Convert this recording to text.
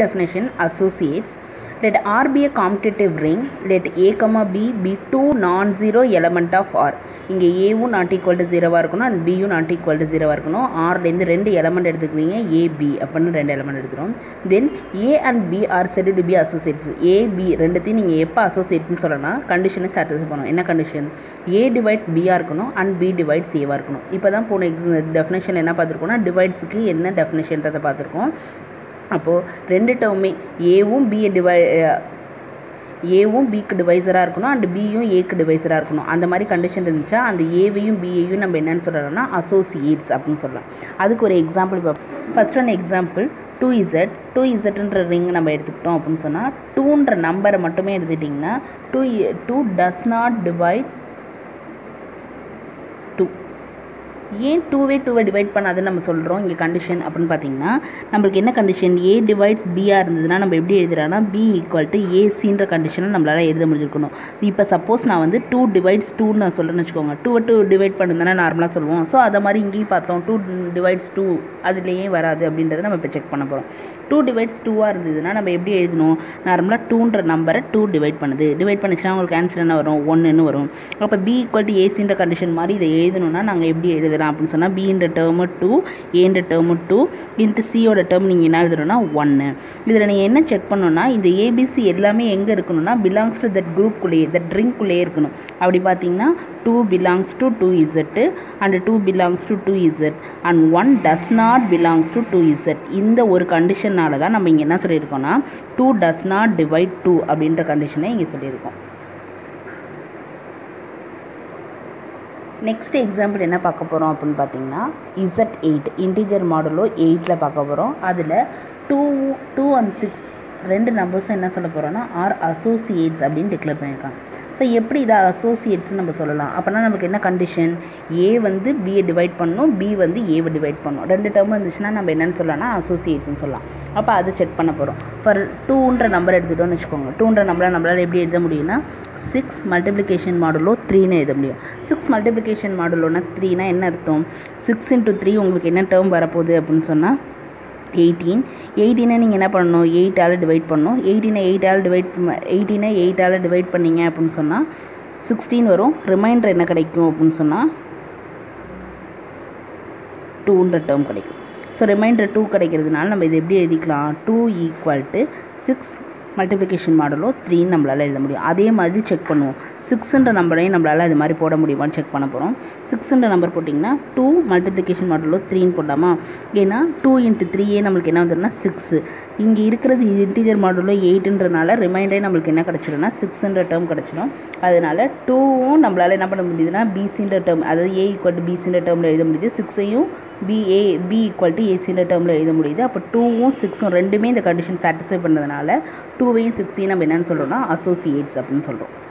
definition associates let R be a commutative ring let A comma B be two non-zero element of R இங்கே ஏவும் not equal to ஜீரோவாக இருக்கணும் and பியும் not equal to ஜீரோவாக இருக்கணும் ஆர்லேருந்து ரெண்டு element எடுத்துக்கிறீங்க ஏ பி அப்படின்னு ரெண்டு எலமெண்ட் எடுத்துக்கிறோம் then A and B are said to be associates A B ரெண்டுத்தையும் நீங்கள் எப்போ அசோசியேட்ஸ்னு சொல்லலாம் கண்டிஷனை சாட்டிஸ்ஃபை பண்ணணும் என்ன கண்டிஷன் ஏ டிவைட்ஸ் பியாக இருக்கணும் அண்ட் பி டிவைட்ஸ் ஏவாக இருக்கணும் இப்போ தான் போன எக்ஸ் டெஃபினேஷன் என்ன பார்த்துருக்கோம்னா டிவைட்ஸுக்கு என்ன டெஃபினேஷன்றதை பார்த்துருக்கோம் அப்போது ரெண்டு டேர்மே ஏவும் பிஏ டிவை ஏவும் பிக்கு டிவைசராக இருக்கணும் அண்ட் பியும் ஏக்கு டிவைசராக இருக்கணும் அந்த மாதிரி கண்டிஷன் இருந்துச்சா அந்த ஏவையும் பிஏயும் நம்ம என்னென்னு சொல்கிறோம்னா அசோசியேட்ஸ் அப்படின்னு சொல்லலாம் அதுக்கு ஒரு எக்ஸாம்பிள் பார்ப்போம் first one example two Z two இசட்ன்ற ரிங் நம்ம எடுத்துக்கிட்டோம் அப்படின்னு சொன்னால் டூன்ற நம்பரை மட்டுமே எடுத்துட்டிங்கன்னா two two does not divide two ஏன் டூவே டூவை டிவைட் பண்ணாதுன்னு நம்ம சொல்கிறோம் இங்கே கண்டிஷன் அப்படின்னு பார்த்தீங்கன்னா நம்மளுக்கு என்ன கண்டிஷன் ஏ டிவைட்ஸ் பியாக இருந்ததுன்னா நம்ம எப்படி எழுதுறோன்னா பி ஈக்குவல் டு ஏசின்ற கண்டிஷனை நம்மளால் எழுத முடிஞ்சிருக்கணும் இப்போ சப்போஸ் நான் வந்து டூ டிவைட்ஸ் டூன்னு நான் சொல்கிறேன்னு வச்சுக்கோங்க டூவை டூ டிவைட் பண்ணுதானே நார்மலாக சொல்லுவோம் ஸோ அதை மாதிரி இங்கேயும் பார்த்தோம் டூ டிவைட்ஸ் டூ அதுலேயே வராது அப்படின்றத நம்ம இப்போ செக் பண்ண போகிறோம் டூ டிவைட்ஸ் டூவாக இருந்ததுன்னா நம்ம எப்படி எழுதணும் நார்மலாக டூன்ற நம்பரை டூ டிவைட் பண்ணுது டிவைட் பண்ணிச்சுன்னா உங்களுக்கு ஆன்சர் என்ன வரும் ஒன்றுன்னு வரும் அப்போ பி ஈக்குவல் டு ஏசின்ற கண்டிஷன் மாதிரி இதை எழுதணும்னா நாங்கள் எப்படி எழுதலாம் அப்படின்னு சொன்னால் பின்ற டேர்மு டூ ஏன்ற டேர்மு டூ இன்ட்டு சியோட டேர்ம் நீங்கள் என்ன எழுதுறோன்னா ஒன்று இதில் நீங்கள் என்ன செக் பண்ணணும்னா இந்த ஏபிசி எல்லாமே எங்கே இருக்கணும்னா பிலாங்ஸ் டு தட் குரூப்குள்ளேயே தட் ட்ரிங்க்குள்ளேயே இருக்கணும் அப்படி பார்த்தீங்கன்னா two belongs to two Z and two belongs to two Z and one does not belongs to two Z இந்த ஒரு கண்டிஷனால தான் நம்ம இங்கே என்ன சொல்லியிருக்கோம்னா two does not divide two அப்படின்ற கண்டிஷனை இங்கே சொல்லியிருக்கோம் நெக்ஸ்ட் எக்ஸாம்பிள் என்ன பார்க்க போகிறோம் அப்படின்னு பார்த்தீங்கன்னா இசட் எயிட் இன்டீஜர் மாடலோ எயிட்டில் பார்க்க போகிறோம் அதில் டூ டூ அண்ட் சிக்ஸ் ரெண்டு நம்பர்ஸும் என்ன சொல்ல போகிறோன்னா ஆர் அசோசியேட்ஸ் அப்படின்னு டிக்ளேர் பண்ணியிருக்காங்க ஸோ எப்படி இதை அசோசியேட்ஸ்னு நம்ம சொல்லலாம் அப்போனா நமக்கு என்ன கண்டிஷன் ஏ வந்து பியை டிவைட் பண்ணணும் பி வந்து ஏவை டிவைட் பண்ணணும் ரெண்டு டேர்ம் இருந்துச்சுன்னா நம்ம என்னென்னு சொல்லலாம்னா அசோசியேட்ஸ்னு சொல்லலாம் அப்போ அதை செக் பண்ண போகிறோம் ஃபார் டூன்ற நம்பர் எடுத்துகிட்டோம்னு வச்சுக்கோங்க டூன்ற நம்பரை நம்மளால் எப்படி எழுத முடியும்னா சிக்ஸ் மல்டிப்ளிகேஷன் மாடலோ த்ரீன்னு எழுத முடியும் சிக்ஸ் மல்டிப்ளிகேஷன் மாடலோனா த்ரீனா என்ன அர்த்தம் சிக்ஸ் இன்ட்டு த்ரீ உங்களுக்கு என்ன டேர்ம் வரப்போகுது அப்படின்னு சொன்னால் எயிட்டீன் எயிட்டீனை நீங்கள் என்ன பண்ணணும் எயிட்டால் டிவைட் பண்ணணும் எயிட்டீனை எயிட்டால் டிவைட் எயிட்டீனை எயிட்டால் டிவைட் பண்ணீங்க அப்படின்னு சொன்னால் சிக்ஸ்டீன் வரும் ரிமைண்டர் என்ன கிடைக்கும் அப்படின்னு சொன்னால் டூன்ற டேர்ம் கிடைக்கும் ஸோ ரிமைண்டர் டூ கிடைக்கிறதுனால நம்ம இது எப்படி எழுதிக்கலாம் two equal to six multiplication மாடலோ த்ரீன்னு நம்மளால் எழுத முடியும் அதே மாதிரி செக் பண்ணுவோம் சிக்ஸுன்ற நம்பரையும் நம்மளால் இது மாதிரி போட முடியுமான்னு செக் பண்ண போகிறோம் சிக்ஸுன்ற நம்பர் போட்டிங்கன்னா டூ மல்டிப்ளிகேஷன் மாடலோ த்ரீன்னு போட்டாமா ஏன்னா டூ இன்ட்டு த்ரீயே நம்மளுக்கு என்ன வந்துடும்னா சிக்ஸு இங்கே இருக்கிறது இன்டீஜர் மாடலோ எயிட்டுன்றனால ரிமைண்டரே நம்மளுக்கு என்ன கிடச்சிடும்னா சிக்ஸுன்ற டேர்ம் கிடச்சிடும் அதனால் டூவும் நம்மளால் என்ன பண்ண முடியுதுன்னா பிசின்ற டேர்ம் அதாவது ஏ ஈக்குவல் டு பிசின்ற டேர்மில் எழுத முடியுது சிக்ஸையும் பிஏ பி ஈக்குவல் டு ஏசின்ற டேர்மில் எழுத முடியுது அப்போ டூவும் சிக்ஸும் ரெண்டுமே இந்த கண்டிஷன் சாட்டிஸ்ஃபை பண்ணதுனால டூவையும் சிக்ஸையும் நம்ம என்னென்னு சொல்கிறோம்னா அசோசியேட்ஸ் அப்படின்னு சொல்கிறோம்